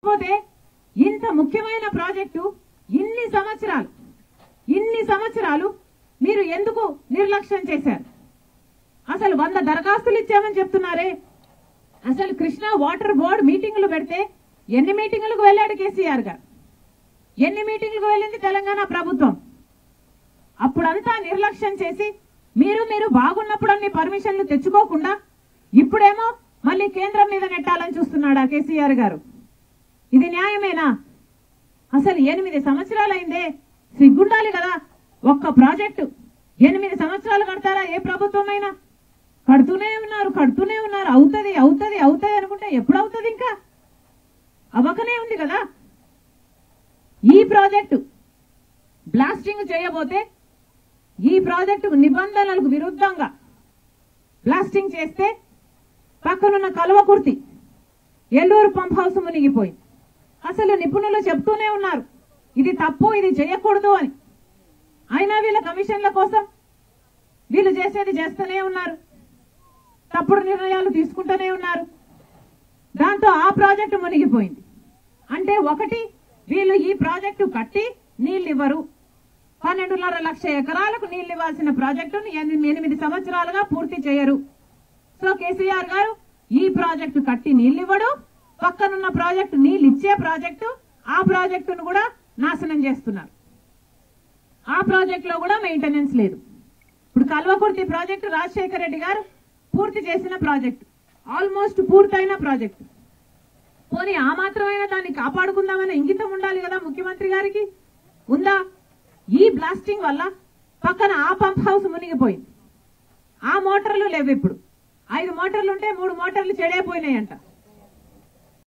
లేకపోతే ఇంత ముఖ్యమైన ప్రాజెక్టు ఇన్ని సంవత్సరాలు ఇన్ని సంవత్సరాలు మీరు ఎందుకు నిర్లక్ష్యం చేశారు అసలు వంద దరఖాస్తులు ఇచ్చామని చెప్తున్నారే అసలు కృష్ణా వాటర్ బోర్డు మీటింగులు పెడితే ఎన్ని మీటింగులకు వెళ్ళాడు కేసీఆర్ గారు ఎన్ని మీటింగులకు వెళ్ళింది తెలంగాణ ప్రభుత్వం అప్పుడంతా నిర్లక్ష్యం చేసి మీరు మీరు బాగున్నప్పుడు అన్ని పర్మిషన్లు తెచ్చుకోకుండా ఇప్పుడేమో మళ్ళీ కేంద్రం మీద నెట్టాలని చూస్తున్నాడా కేసీఆర్ గారు ఇది న్యాయమేనా అసలు ఎనిమిది సంవత్సరాలైందే సిగ్గుండాలి కదా ఒక్క ప్రాజెక్టు ఎనిమిది సంవత్సరాలు కడతారా ఏ ప్రభుత్వమైనా కడుతూనే ఉన్నారు కడుతూనే ఉన్నారు అవుతది అవుతది అవుతది అనుకుంటే ఎప్పుడు అవుతుంది ఇంకా అవ్వకనే ఉంది కదా ఈ ప్రాజెక్టు బ్లాస్టింగ్ చేయబోతే ఈ ప్రాజెక్టు నిబంధనలకు విరుద్ధంగా బ్లాస్టింగ్ చేస్తే పక్కనున్న కలువకుర్తి ఎల్లూరు పంప్ హౌస్ మునిగిపోయింది అసలు నిపుణులు చెప్తూనే ఉన్నారు ఇది తప్పు ఇది చేయకూడదు అని అయినా వీళ్ళ కమిషన్ల కోసం వీళ్ళు చేసేది చేస్తూనే ఉన్నారు తప్పుడు నిర్ణయాలు తీసుకుంటూనే ఉన్నారు దాంతో ఆ ప్రాజెక్టు మునిగిపోయింది అంటే ఒకటి వీళ్ళు ఈ ప్రాజెక్టు కట్టి నీళ్ళు ఇవ్వరు పన్నెండున్నర లక్ష ఎకరాలకు నీళ్ళు ఇవ్వాల్సిన ప్రాజెక్టును ఎనిమిది ఎనిమిది సంవత్సరాలుగా పూర్తి చేయరు సో కేసీఆర్ గారు ఈ ప్రాజెక్టు కట్టి నీళ్ళు ఇవ్వడు పక్కనున్న ప్రాజెక్టు నీళ్ళు ఇచ్చే ప్రాజెక్టు ఆ ప్రాజెక్టును కూడా నాశనం చేస్తున్నారు ఆ ప్రాజెక్ట్ లో కూడా మెయింటెనెన్స్ లేదు ఇప్పుడు కల్వకుర్తి ప్రాజెక్టు రాజశేఖర రెడ్డి గారు పూర్తి చేసిన ప్రాజెక్టు ఆల్మోస్ట్ పూర్తయిన ప్రాజెక్టు పోనీ ఆ మాత్రమైనా దాన్ని కాపాడుకుందామనే ఇంగితం ఉండాలి కదా ముఖ్యమంత్రి గారికి ఉందా ఈ బ్లాస్టింగ్ వల్ల పక్కన ఆ పంప్ హౌస్ మునిగిపోయింది ఆ మోటార్లు లేవు ఇప్పుడు ఐదు మోటార్లు ఉంటే మూడు మోటార్లు చెడైపోయినాయంట